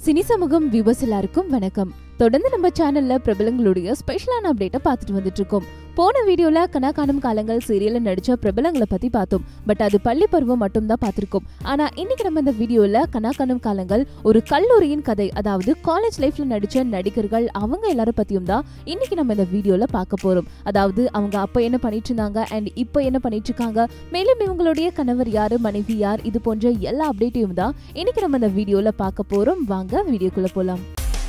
cine சமூகம் viewers எல்லாருக்கும் வணக்கம் தொடர்ந்து நம்ம சேனல்ல பிரபலங்களுடைய ஸ்பெஷலான அப்டேட்டை பார்த்துட்டு வந்துட்டு இருக்கோம் போன வீடியோல கனா காணும் காலங்கள் சீரியல்ல நடிச்ச பிரபலங்களை பத்தி பார்த்தோம் பட் அது பள்ளி பருவம் மட்டும் தான் பார்த்திருக்கோம் ஆனா இன்னைக்கு நம்ம இந்த வீடியோல கனா காணும் காலங்கள் ஒரு கல்லூரியின் கதை அதாவது காலேஜ் லைஃப்ல நடிச்ச நடிகர்கள் அவங்க எல்லாரும் பத்தியும் தான் இன்னைக்கு நம்ம இந்த வீடியோல பார்க்க போறோம் அதாவது அவங்க அப்ப என்ன பண்ணிட்டு இருந்தாங்க அண்ட் இப்போ என்ன பண்ணிட்டு இருக்காங்க மேலும் இவங்களுடைய கணவர் யாரு மனைவி யார் இது போன்ற எல்லா அப்டேட்டையும் தான் இன்னைக்கு நம்ம இந்த வீடியோல பார்க்க போறோம் வாங்க வீடியோக்குள்ள போலாம்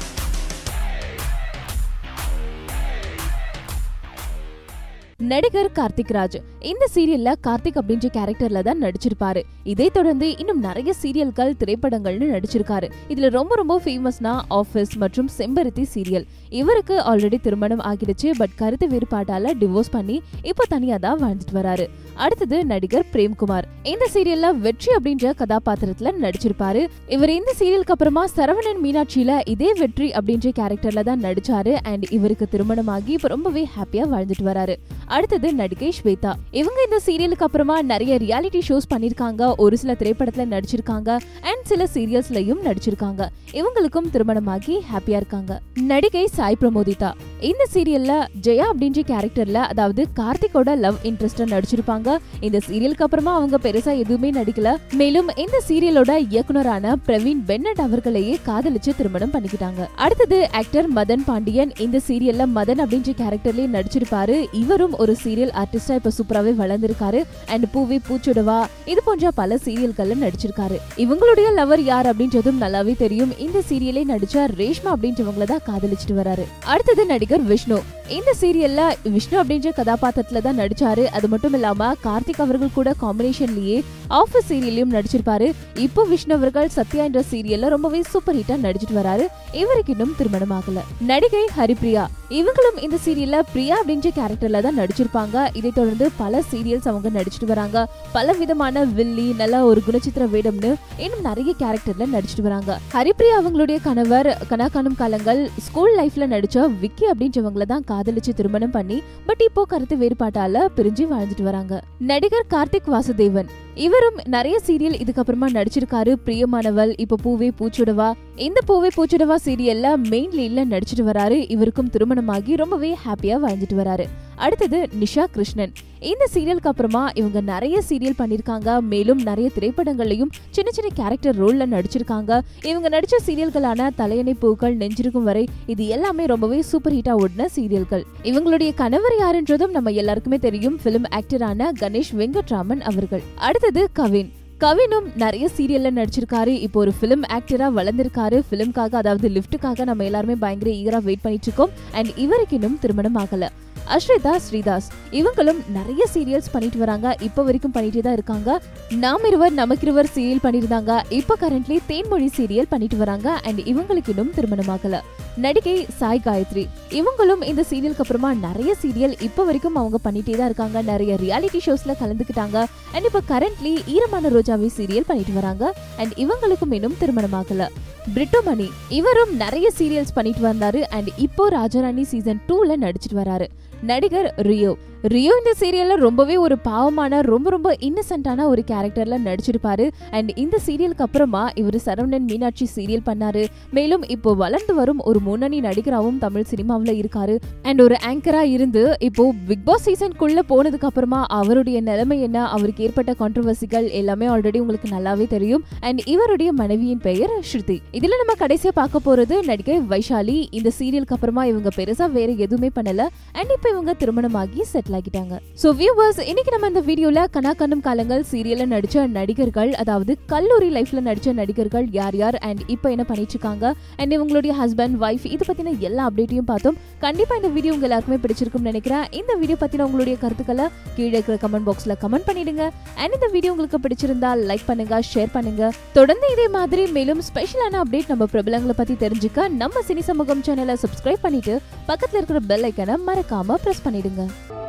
நடிகர் கார்த்திக் ராஜ் இந்த சீரியல்ல கார்த்திக் அப்படின்ற கேரக்டர்ல தான் நடிச்சிருப்பாரு இதை தொடர்ந்து இன்னும் நிறைய சீரியல்கள் திரைப்படங்கள்னு நடிச்சிருக்காரு இதுல ரொம்ப ரொம்ப ஃபேமஸ்னா ஆஃபீஸ் மற்றும் செம்பருத்தி சீரியல் இவருக்கு ஆல்ரெடி திருமணம் ஆகிடுச்சு பட் கருத்து வேறுபாட்டால டிவோர்ஸ் பண்ணி இப்போ தனியா தான் வாழ்ந்துட்டு வராரு அடுத்தது நடிகர் பிரேம்குமார் இந்த சீரியல்ல வெற்றி அப்படின்ற கதாபாத்திரத்துல நடிச்சிருப்பாரு இவர் இந்த சீரியலுக்கு அப்புறமா சரவணன் மீனாட்சியில இதே வெற்றி அப்படின்ற கேரக்டர்ல தான் நடிச்சாரு அண்ட் இவருக்கு திருமணமாகி இப்ப ரொம்பவே ஹாப்பியா வாழ்ந்துட்டு வராரு அடுத்தது நடிகை ஸ்வேதா இவங்க இந்த சீரியலுக்கு அப்புறமா நிறைய ரியாலிட்டி ஷோஸ் பண்ணிருக்காங்க ஒரு சில திரைப்படத்துல நடிச்சிருக்காங்க அண்ட் சில சீரியல்ஸ்லயும் நடிச்சிருக்காங்க இவங்களுக்கும் திருமணமாகி ஹாப்பியா இருக்காங்க நடிகை சாய் பிரமோதிதா இந்த சீரியல்ல ஜெயா அப்படின்ற கேரக்டர்ல அதாவது கார்த்திகோட லவ் இன்ட்ரெஸ்டா நடிச்சிருப்பாங்க இந்த சீரியலுக்கு அப்புறமா அவங்க பெருசா எதுவுமே நடிக்கல மேலும் இந்த சீரியலோட இயக்குனரான பிரவீன் பென்னட் அவர்களையே காதலிச்சு திருமணம் பண்ணிக்கிட்டாங்க அடுத்தது ஆக்டர் மதன் பாண்டியன் இந்த சீரியல்ல மதன் அப்படின்ற கேரக்டர்லயே நடிச்சிருப்பாரு இவரும் ஒரு சீரியல் ஆர்டிஸ்டா இப்ப சூப்பராவே வளர்ந்திருக்காரு அண்ட் பூவி பூச்சுடவா இது போன்ற பல சீரியல்கள்ல நடிச்சிருக்காரு இவங்களுடைய லவர் யார் அப்படின்றதும் நல்லாவே தெரியும் இந்த சீரியலே நடிச்ச ரேஷ்மா அப்படின்றவங்கள தான் காதலிச்சிட்டு வராரு அடுத்தது நடிகர் விஷ்ணு இந்த சீரியல்ல விஷ்ணு அப்படின்ற கதாபாத்திரத்துல தான் நடிச்சாரு அது மட்டும் இல்லாம கார்த்திக் அவர்கள் கூட காம்பினேஷன்லயே ஆஃபீஸ் சீரியல்லையும் நடிச்சிருப்பாரு இப்போ விஷ்ணு அவர்கள் சத்யா என்ற சீரியல்ல ரொம்பவே சூப்பர் ஹிட்டா நடிச்சிட்டு வராரு இவருக்கு இன்னும் திருமணம் ஆகல நடிகை ஹரிப்ரியா இவங்களும் இந்த சீரியல்ல பிரியா அப்படின்ற கேரக்டர்ல தான் நடிச்சிருப்பாங்க இதை தொடர்ந்து பல சீரியல்ஸ் அவங்க நடிச்சிட்டு வராங்க பல விதமான வில்லி நல்ல ஒரு குணச்சித்திர வேடம்னு இன்னும் நிறைய கேரக்டர்ல நடிச்சிட்டு வராங்க ஹரிப்ரியா அவங்களுடைய கணவர் கனாகானும் காலங்கள் ஸ்கூல் லைஃப்ல நடிச்ச விக்கி அப்படின்றவங்கள தான் காதலிச்சு திருமணம் பண்ணி பட் இப்போ கருத்து வேறுபாட்டால பிரிஞ்சு வாழ்ந்துட்டு வராங்க நடிகர் கார்த்திக் வாசுதேவன் இவரும் நிறைய சீரியல் இதுக்கப்புறமா நடிச்சிருக்காரு பிரியமானவள் இப்ப பூவே பூச்சுடவா இந்த பூவே பூச்சுடவா சீரியல்ல மெயின் லீட்ல நடிச்சிட்டு வராரு இவருக்கும் திருமணமாகி ரொம்பவே ஹாப்பியா வாழ்ந்துட்டு வராரு அடுத்தது நிஷா கிருஷ்ணன் இந்த சீரியலுக்கு அப்புறமா இவங்க நிறைய சீரியல் பண்ணிருக்காங்க மேலும் நிறைய திரைப்படங்கள்லயும் சின்ன சின்ன கேரக்டர் ரோல்ல நடிச்சிருக்காங்க இவங்க நடிச்ச சீரியல்களான தலையணை பூக்கள் நெஞ்சிருக்கும் வரை இது எல்லாமே ரொம்பவே சூப்பர் ஹிட்டா ஓடின சீரியல்கள் இவங்களுடைய கணவர் யாருன்றதும் நம்ம எல்லாருக்குமே தெரியும் பிலிம் ஆக்டரான கணேஷ் வெங்கட்ராமன் அவர்கள் அடுத்தது கவின் கவினும் நிறைய சீரியல்ல நடிச்சிருக்காரு இப்போ ஒரு ஃபிலிம் ஆக்டரா வளர்ந்திருக்காரு ஃபிலிம்காக அதாவது லிஃப்ட்டுக்காக நம்ம எல்லாருமே பயங்கர ஈகரா வெயிட் பண்ணிட்டு இருக்கோம் அண்ட் இவருக்கு இன்னும் திருமணம் ஆகல அஸ்ரிதா ஸ்ரீதாஸ் இவங்களும் நிறைய சீரியல்ஸ் பண்ணிட்டு வராங்க இப்போ வரைக்கும் பண்ணிட்டே தான் இருக்காங்க நாம் இருவர் நமக்கிருவர் சீரியல் பண்ணிருந்தாங்க இப்போ கரண்ட்லி தேன்மொழி சீரியல் பண்ணிட்டு வராங்க அண்ட் இவங்களுக்கு இன்னும் திருமணம் ஆகல நடிகை சாய் காயத்ரி இவங்களும் இந்த சீரியலுக்கு அப்புறமா நிறைய சீரியல் இப்போ வரைக்கும் அவங்க பண்ணிட்டே தான் இருக்காங்க நிறைய ரியாலிட்டி ஷோஸ்ல கலந்துக்கிட்டாங்க அண்ட் இப்போ கரண்ட்லி ஈரமான ரோஜாவி சீரியல் பண்ணிட்டு வராங்க அண்ட் இவங்களுக்கும் இன்னும் திருமணம் ஆகல பிரிட்டோமணி இவரும் நிறைய சீரியல்ஸ் பண்ணிட்டு வந்தாரு அண்ட் இப்போ ராஜாராணி சீசன் டூல நடிச்சிட்டு வராரு நடிகர் ரியோ ரியோ இந்த சீரியல்ல ரொம்பவே ஒரு பாவமான ரொம்ப ரொம்ப இன்னசென்ட்டான ஒரு கேரக்டர்ல நடிச்சிருப்பாரு அண்ட் இந்த சீரியலுக்கு அப்புறமா இவர் சரவணன் மீனாட்சி சீரியல் பண்ணாரு மேலும் இப்போ வளர்ந்து வரும் ஒரு முன்னணி நடிகராகவும் தமிழ் சினிமாவில் இருக்காரு அண்ட் ஒரு ஆங்கரா இருந்து இப்போ பிக் பாஸ் சீசனுக்குள்ள போனதுக்கு அப்புறமா அவருடைய நிலைமை என்ன அவருக்கு ஏற்பட்ட கான்ட்ரவர்சிகள் எல்லாமே ஆல்ரெடி உங்களுக்கு நல்லாவே தெரியும் அண்ட் இவருடைய மனைவியின் பெயர் ஸ்ருதி இதுல நம்ம கடைசியா பார்க்க போறது நடிகை வைஷாலி இந்த சீரியலுக்கு அப்புறமா இவங்க பெருசா வேற எதுவுமே பண்ணல அண்ட் இப்போ இவங்க திருமணமாகி செட்டில் ஆகிட்டாங்க சோ வியூவர்ஸ் இன்னைக்கு நம்ம இந்த வீடியோல கனா கண்ணும் காலங்கள் சீரியல்ல நடிச்ச நடிகர்கள் அதாவது கல்லூரி லைஃப்ல நடிச்ச நடிகர்கள் யார் யார் அண்ட் இப்போ என்ன பண்ணிட்டு இருக்காங்க அண்ட் இவங்களுடைய ஹஸ்பண்ட் ஒய்ஃப் இது பத்தின எல்லா அப்டேட்டையும் பார்த்தோம் கண்டிப்பா இந்த வீடியோ உங்க எல்லாருக்குமே பிடிச்சிருக்கும்னு நினைக்கிறேன் இந்த வீடியோ பத்தின உங்களுடைய கருத்துக்களை கீழே இருக்கிற கமெண்ட் பாக்ஸ்ல கமெண்ட் பண்ணிடுங்க அண்ட் இந்த வீடியோ உங்களுக்கு பிடிச்சிருந்தா லைக் பண்ணுங்க ஷேர் பண்ணுங்க தொடர்ந்து இதே மாதிரி மேலும் ஸ்பெஷலான அப்டேட் நம்ம பிரபலங்களை பத்தி தெரிஞ்சுக்க நம்ம சினி சமூகம் சேனலை சப்ஸ்கிரைப் பண்ணிட்டு பக்கத்துல இருக்கிற பெல் ஐக்கனை மறக்காம பிரஸ் பண்ணிடுங்க